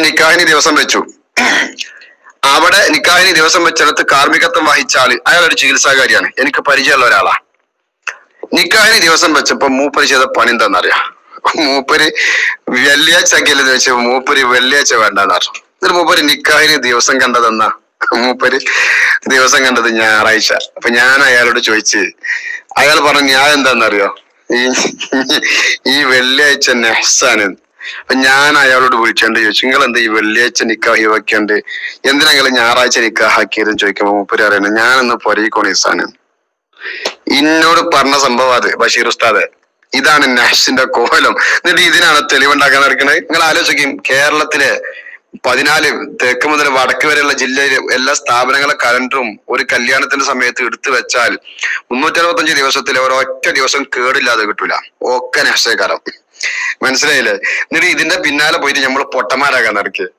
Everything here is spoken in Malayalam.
നിക്കാഹിന് ദിവസം വെച്ചു അവിടെ നിക്കാഹിന് ദിവസം വെച്ചിടത്ത് കാർമ്മികത്വം വഹിച്ച ആള് അയാൾ ഒരു ചികിത്സാകാരിയാണ് എനിക്ക് പരിചയമുള്ള ഒരാളാ നിക്കാഹിന് ദിവസം വെച്ചപ്പോ മൂപ്പര് ചെയ്ത പണി എന്താണെന്നറിയാം മൂപ്പര് വെള്ളിയാഴ്ച ആക്കിയല്ലെന്ന് വെച്ചപ്പോ മൂപ്പര് വെള്ളിയാഴ്ച വേണ്ടെന്ന് പറഞ്ഞു എന്നിട്ട് മൂപ്പര് നിക്കാഹിന് ദിവസം കണ്ടതെന്നാ മൂപ്പര് ദിവസം കണ്ടത് ഞായറാഴ്ച അപ്പൊ ഞാൻ അയാളോട് ചോദിച്ച് അയാൾ പറഞ്ഞു ഞാൻ എന്താണെന്നറിയോ ഈ ഈ വെള്ളിയാഴ്ച നെഹ്സാന് അപ്പൊ ഞാൻ അയാളോട് വിളിച്ചോണ്ട് ചോദിച്ചു നിങ്ങൾ എന്താ ഈ വെള്ളിയാഴ്ച നിക്കാഹി വെക്കണ്ട് എന്തിനാ നിങ്ങൾ ഞായറാഴ്ച നിക്കാഹാക്കിയതെന്ന് ചോദിക്കുമ്പോ മൂപ്പര് പറയണേ ഞാനൊന്ന് പൊരയിക്കോണ ഇസാന് ഇന്നോട് പറഞ്ഞ സംഭവം അത് ബഷീർ ഉസ്താദ് ഇതാണ് നഹ്സിന്റെ കോലം എന്നിട്ട് ഇതിനാണ് തെളിവുണ്ടാക്കാൻ നടക്കുന്നത് നിങ്ങൾ ആലോചിക്കും കേരളത്തിലെ പതിനാല് തെക്ക് മുതൽ വടക്ക് വരെയുള്ള ജില്ലയിലെ എല്ലാ സ്ഥാപനങ്ങളെ കലണ്ടറും ഒരു കല്യാണത്തിന്റെ സമയത്ത് എടുത്തു വെച്ചാൽ മുന്നൂറ്റി അറുപത്തഞ്ച് ദിവസത്തിൽ ഒരൊറ്റ ദിവസം കേടില്ലാതെ കിട്ടൂല ഒക്കെ നഷ്ടക്കാരം മനസ്സിലായില്ലേ എന്നിട്ട് ഇതിന്റെ പിന്നാലെ പോയിട്ട് നമ്മൾ പൊട്ടന്മാരാകാൻ നടക്കുക